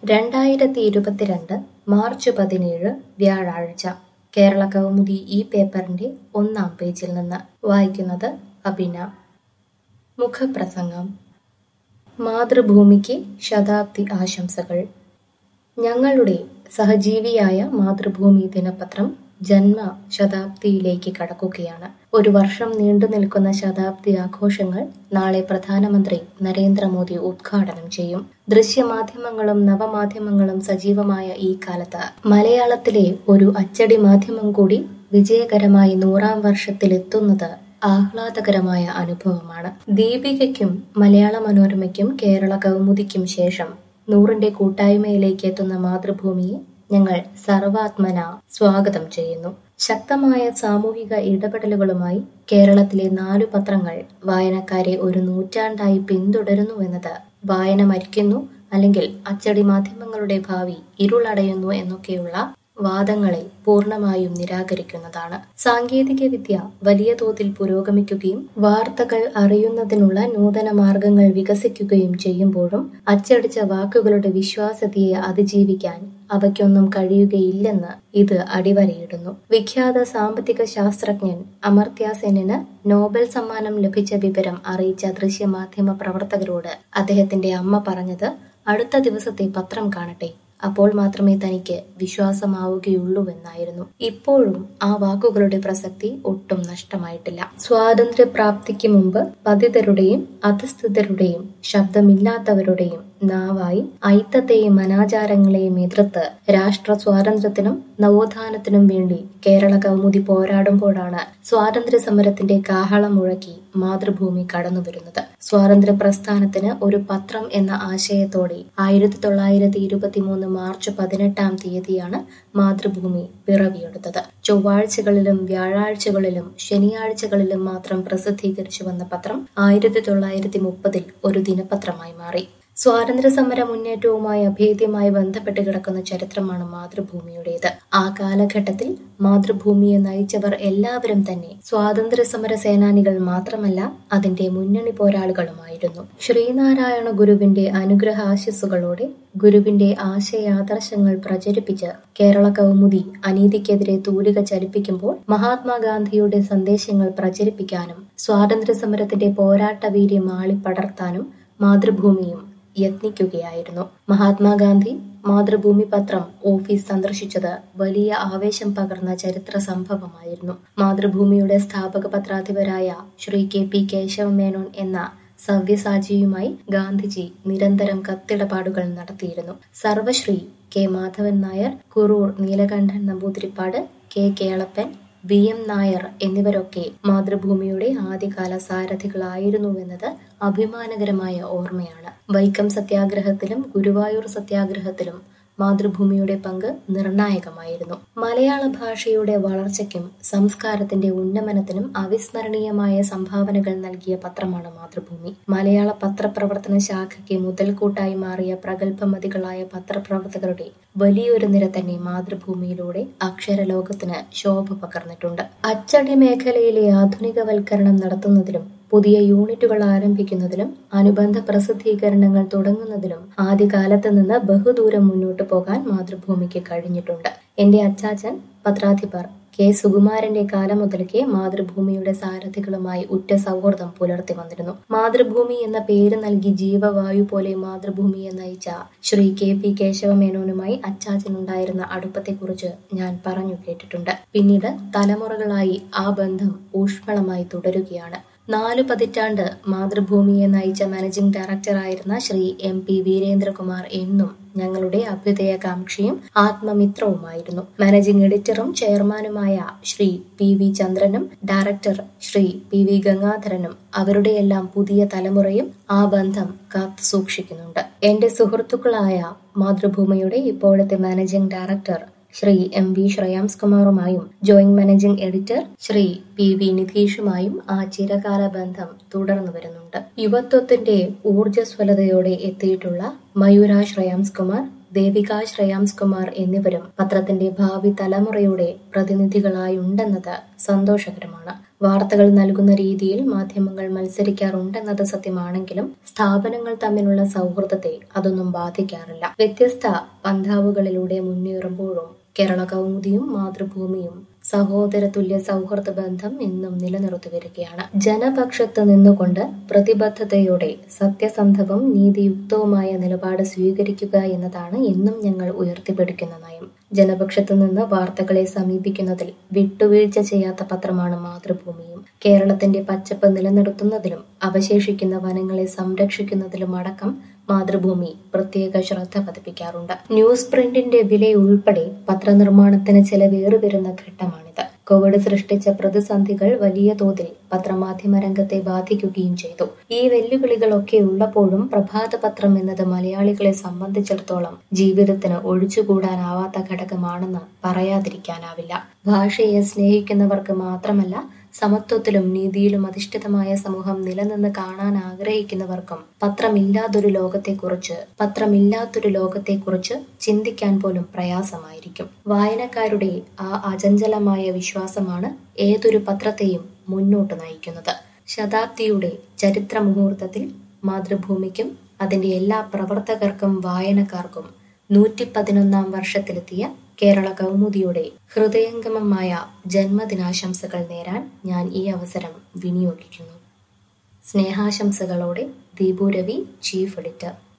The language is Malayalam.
രണ്ടായിരത്തി ഇരുപത്തിരണ്ട് മാർച്ച് പതിനേഴ് വ്യാഴാഴ്ച കേരള കൗമുദി ഈ പേപ്പറിന്റെ ഒന്നാം പേജിൽ നിന്ന് വായിക്കുന്നത് അബിന മുഖപ്രസംഗം മാതൃഭൂമിക്ക് ശതാബ്ദി ആശംസകൾ ഞങ്ങളുടെ സഹജീവിയായ മാതൃഭൂമി ദിനപത്രം ജന്മ ശതാബ്ദിയിലേക്ക് കടക്കുകയാണ് ഒരു വർഷം നീണ്ടു നിൽക്കുന്ന ശതാബ്ദി ആഘോഷങ്ങൾ നാളെ പ്രധാനമന്ത്രി നരേന്ദ്രമോദി ഉദ്ഘാടനം ചെയ്യും ദൃശ്യമാധ്യമങ്ങളും നവമാധ്യമങ്ങളും സജീവമായ ഈ കാലത്ത് മലയാളത്തിലെ ഒരു അച്ചടി മാധ്യമം കൂടി വിജയകരമായി നൂറാം വർഷത്തിലെത്തുന്നത് ആഹ്ലാദകരമായ അനുഭവമാണ് ദീപികയ്ക്കും മലയാള മനോരമയ്ക്കും കേരള കൗമുദിക്കും ശേഷം നൂറിന്റെ കൂട്ടായ്മയിലേക്ക് എത്തുന്ന മാതൃഭൂമിയെ ഞങ്ങൾ സർവാത്മന സ്വാഗതം ചെയ്യുന്നു ശക്തമായ സാമൂഹിക ഇടപെടലുകളുമായി കേരളത്തിലെ നാലു പത്രങ്ങൾ വായനക്കാരെ ഒരു നൂറ്റാണ്ടായി പിന്തുടരുന്നുവെന്നത് വായന മരിക്കുന്നു അല്ലെങ്കിൽ അച്ചടി മാധ്യമങ്ങളുടെ ഭാവി ഇരുളടയുന്നു എന്നൊക്കെയുള്ള വാദങ്ങളെ പൂർണ്ണമായും നിരാകരിക്കുന്നതാണ് സാങ്കേതിക വിദ്യ വലിയ തോതിൽ പുരോഗമിക്കുകയും വാർത്തകൾ അറിയുന്നതിനുള്ള നൂതന മാർഗങ്ങൾ വികസിക്കുകയും ചെയ്യുമ്പോഴും അച്ചടിച്ച വാക്കുകളുടെ വിശ്വാസ്യതയെ അതിജീവിക്കാൻ അവയ്ക്കൊന്നും കഴിയുകയില്ലെന്ന് ഇത് അടിവരയിടുന്നു വിഖ്യാത സാമ്പത്തിക ശാസ്ത്രജ്ഞൻ അമർത്യ സെന്നിന് നോബൽ സമ്മാനം ലഭിച്ച വിവരം അറിയിച്ച ദൃശ്യമാധ്യമ പ്രവർത്തകരോട് അദ്ദേഹത്തിന്റെ അമ്മ പറഞ്ഞത് അടുത്ത ദിവസത്തെ പത്രം കാണട്ടെ അപ്പോൾ മാത്രമേ തനിക്ക് വിശ്വാസമാവുകയുള്ളൂവെന്നായിരുന്നു ഇപ്പോഴും ആ വാക്കുകളുടെ പ്രസക്തി ഒട്ടും നഷ്ടമായിട്ടില്ല സ്വാതന്ത്ര്യപ്രാപ്തിക്ക് മുമ്പ് പതിതരുടെയും അധസ്ഥിതരുടെയും ശബ്ദമില്ലാത്തവരുടെയും നാവായി ഐത്തത്തെയും അനാചാരങ്ങളെയും എതിർത്ത് രാഷ്ട്ര സ്വാതന്ത്ര്യത്തിനും നവോത്ഥാനത്തിനും വേണ്ടി കേരള കൗമുദി പോരാടുമ്പോഴാണ് സ്വാതന്ത്ര്യ സമരത്തിന്റെ കാഹളം മുഴക്കി മാതൃഭൂമി കടന്നുവരുന്നത് സ്വാതന്ത്ര്യ പ്രസ്ഥാനത്തിന് ഒരു പത്രം എന്ന ആശയത്തോടെ ആയിരത്തി തൊള്ളായിരത്തി ഇരുപത്തിമൂന്ന് മാർച്ച് പതിനെട്ടാം തീയതിയാണ് മാതൃഭൂമി പിറവിയെടുത്തത് ചൊവ്വാഴ്ചകളിലും വ്യാഴാഴ്ചകളിലും ശനിയാഴ്ചകളിലും മാത്രം പ്രസിദ്ധീകരിച്ചു വന്ന പത്രം ആയിരത്തി തൊള്ളായിരത്തി മുപ്പതിൽ ഒരു ദിനപത്രമായി മാറി സ്വാതന്ത്ര്യ സമര മുന്നേറ്റവുമായി അഭേദ്യമായി ബന്ധപ്പെട്ട് കിടക്കുന്ന ചരിത്രമാണ് മാതൃഭൂമിയുടേത് ആ കാലഘട്ടത്തിൽ മാതൃഭൂമിയെ നയിച്ചവർ എല്ലാവരും തന്നെ സ്വാതന്ത്ര്യ സമര സേനാനികൾ മാത്രമല്ല അതിന്റെ മുന്നണി പോരാളികളുമായിരുന്നു ശ്രീനാരായണ ഗുരുവിന്റെ അനുഗ്രഹ ആശിസ്സുകളോടെ ഗുരുവിന്റെ ആശയാദർശങ്ങൾ പ്രചരിപ്പിച്ച് കേരള കൗമുദി അനീതിക്കെതിരെ തൂലിക ചലിപ്പിക്കുമ്പോൾ മഹാത്മാഗാന്ധിയുടെ സന്ദേശങ്ങൾ പ്രചരിപ്പിക്കാനും സ്വാതന്ത്ര്യ സമരത്തിന്റെ പോരാട്ട വീര്യം ആളിപ്പടർത്താനും മാതൃഭൂമിയും യത്നിക്കുകയായിരുന്നു മഹാത്മാഗാന്ധി മാതൃഭൂമി പത്രം ഓഫീസ് സന്ദർശിച്ചത് വലിയ ആവേശം പകർന്ന ചരിത്ര സംഭവമായിരുന്നു മാതൃഭൂമിയുടെ സ്ഥാപക പത്രാധിപരായ ശ്രീ കെ പി കേശവ മേനോൻ എന്ന സവ്യസാചിയുമായി ഗാന്ധിജി നിരന്തരം കത്തിടപാടുകൾ നടത്തിയിരുന്നു സർവശ്രീ K Madhavan Nair Kurur Neelakantan Namboothiripad K Kelappan V M Nair എന്നിവരൊക്കെ മാതൃഭൂമിയുടെ ആദ്യകാല സാരഥികളായിരുന്നുവെന്നത് അഭിമാനകരമായ ഓർമ്മയാണ് വൈക്കം സത്യാഗ്രഹത്തിലും ഗുരുവായൂർ സത്യാഗ്രഹത്തിലും മാതൃഭൂമിയുടെ പങ്ക് നിർണായകമായിരുന്നു മലയാള ഭാഷയുടെ വളർച്ചയ്ക്കും സംസ്കാരത്തിന്റെ ഉന്നമനത്തിനും അവിസ്മരണീയമായ സംഭാവനകൾ നൽകിയ പത്രമാണ് മാതൃഭൂമി മലയാള പത്രപ്രവർത്തന ശാഖയ്ക്ക് മുതൽക്കൂട്ടായി മാറിയ പ്രഗത്ഭമതികളായ പത്രപ്രവർത്തകരുടെ വലിയൊരു നിര തന്നെ മാതൃഭൂമിയിലൂടെ അക്ഷരലോകത്തിന് ശോഭ പകർന്നിട്ടുണ്ട് അച്ചടി മേഖലയിലെ ആധുനികവൽക്കരണം നടത്തുന്നതിലും പുതിയ യൂണിറ്റുകൾ ആരംഭിക്കുന്നതിലും അനുബന്ധ പ്രസിദ്ധീകരണങ്ങൾ തുടങ്ങുന്നതിലും ആദ്യകാലത്ത് നിന്ന് ബഹുദൂരം മുന്നോട്ട് പോകാൻ മാതൃഭൂമിക്ക് കഴിഞ്ഞിട്ടുണ്ട് എന്റെ അച്ചാച്ചൻ പത്രാധിപർ കെ സുകുമാരന്റെ കാലം മുതൽക്കേ മാതൃഭൂമിയുടെ സാരഥികളുമായി ഉറ്റ സൗഹൃദം പുലർത്തി വന്നിരുന്നു മാതൃഭൂമി എന്ന പേര് നൽകി ജീവവായു പോലെ മാതൃഭൂമിയെ നയിച്ച ശ്രീ കെ പി കേശവമേനോനുമായി അച്ചാച്ചനുണ്ടായിരുന്ന അടുപ്പത്തെക്കുറിച്ച് ഞാൻ പറഞ്ഞു കേട്ടിട്ടുണ്ട് പിന്നീട് തലമുറകളായി ആ ബന്ധം ഊഷ്മളമായി തുടരുകയാണ് നാലു പതിറ്റാണ്ട് മാതൃഭൂമിയെ നയിച്ച മാനേജിംഗ് ഡയറക്ടറായിരുന്ന ശ്രീ എം പി വീരേന്ദ്രകുമാർ എന്നും ഞങ്ങളുടെ അഭ്യുദയകാംക്ഷിയും ആത്മമിത്രവുമായിരുന്നു മാനേജിംഗ് എഡിറ്ററും ചെയർമാനുമായ ശ്രീ പി വി ചന്ദ്രനും ഡയറക്ടർ ശ്രീ പി വി ഗംഗാധരനും അവരുടെയെല്ലാം പുതിയ തലമുറയും ആ ബന്ധം കാത്തു സൂക്ഷിക്കുന്നുണ്ട് എന്റെ സുഹൃത്തുക്കളായ മാതൃഭൂമിയുടെ ഇപ്പോഴത്തെ managing director Sree M V Shreyams കുമാറുമായും joint managing editor Sree P V നിധീഷുമായും ആ ചിരകാല ബന്ധം തുടർന്നു വരുന്നുണ്ട് യുവത്വത്തിന്റെ ഊർജ്ജസ്വലതയോടെ എത്തിയിട്ടുള്ള മയൂര ശ്രേയാംസ് കുമാർ ദേവിക ശ്രേയാംസ് കുമാർ എന്നിവരും പത്രത്തിന്റെ ഭാവി തലമുറയുടെ പ്രതിനിധികളായുണ്ടെന്നത് സന്തോഷകരമാണ് വാർത്തകൾ നൽകുന്ന രീതിയിൽ മാധ്യമങ്ങൾ മത്സരിക്കാറുണ്ടെന്നത് സത്യമാണെങ്കിലും സ്ഥാപനങ്ങൾ തമ്മിലുള്ള സൗഹൃദത്തെ അതൊന്നും ബാധിക്കാറില്ല വ്യത്യസ്ത പന്ഥാവുകളിലൂടെ മുന്നേറുമ്പോഴും കേരള കൗമുദിയും മാതൃഭൂമിയും സഹോദര തുല്യ സൗഹൃദ ബന്ധം ഇന്നും നിലനിർത്തി വരികയാണ് ജനപക്ഷത്ത് നിന്നുകൊണ്ട് പ്രതിബദ്ധതയോടെ സത്യസന്ധവും നീതിയുക്തവുമായ നിലപാട് സ്വീകരിക്കുക എന്നതാണ് എന്നും ഞങ്ങൾ ഉയർത്തിപ്പിടിക്കുന്ന നയം ജനപക്ഷത്തു നിന്ന് വാർത്തകളെ സമീപിക്കുന്നതിൽ വിട്ടുവീഴ്ച ചെയ്യാത്ത പത്രമാണ് മാതൃഭൂമിയും കേരളത്തിന്റെ പച്ചപ്പ് നിലനിർത്തുന്നതിലും അവശേഷിക്കുന്ന വനങ്ങളെ സംരക്ഷിക്കുന്നതിലും അടക്കം മാതൃഭൂമി പ്രത്യേക ശ്രദ്ധ പതിപ്പിക്കാറുണ്ട് ന്യൂസ് പ്രിന്റിന്റെ വില ഉൾപ്പെടെ പത്രനിർമ്മാണത്തിന് ചെലവേറി വരുന്ന ഘട്ടമാണിത് കോവിഡ് സൃഷ്ടിച്ച പ്രതിസന്ധികൾ വലിയ തോതിൽ പത്രമാധ്യമ രംഗത്തെ ബാധിക്കുകയും ചെയ്തു ഈ വെല്ലുവിളികളൊക്കെ ഉള്ളപ്പോഴും പ്രഭാത പത്രം എന്നത് മലയാളികളെ സംബന്ധിച്ചിടത്തോളം ജീവിതത്തിന് ഒഴിച്ചുകൂടാനാവാത്ത ഘടകമാണെന്ന് പറയാതിരിക്കാനാവില്ല ഭാഷയെ സ്നേഹിക്കുന്നവർക്ക് മാത്രമല്ല സമത്വത്തിലും നീതിയിലും അധിഷ്ഠിതമായ സമൂഹം നിലനിന്ന് കാണാൻ ആഗ്രഹിക്കുന്നവർക്കും പത്രമില്ലാത്തൊരു ലോകത്തെക്കുറിച്ച് പത്രമില്ലാത്തൊരു ലോകത്തെക്കുറിച്ച് ചിന്തിക്കാൻ പോലും പ്രയാസമായിരിക്കും വായനക്കാരുടെ ആ അചഞ്ചലമായ വിശ്വാസമാണ് ഏതൊരു പത്രത്തെയും മുന്നോട്ട് നയിക്കുന്നത് ശതാബ്ദിയുടെ ചരിത്ര മുഹൂർത്തത്തിൽ മാതൃഭൂമിക്കും അതിന്റെ എല്ലാ പ്രവർത്തകർക്കും വായനക്കാർക്കും നൂറ്റി പതിനൊന്നാം വർഷത്തിലെത്തിയ കേരള കൗമുദിയുടെ ഹൃദയംഗമമായ ജന്മദിനാശംസകൾ നേരാൻ ഞാൻ ഈ അവസരം വിനിയോഗിക്കുന്നു സ്നേഹാശംസകളോടെ ദീപു രവി ചീഫ് എഡിറ്റർ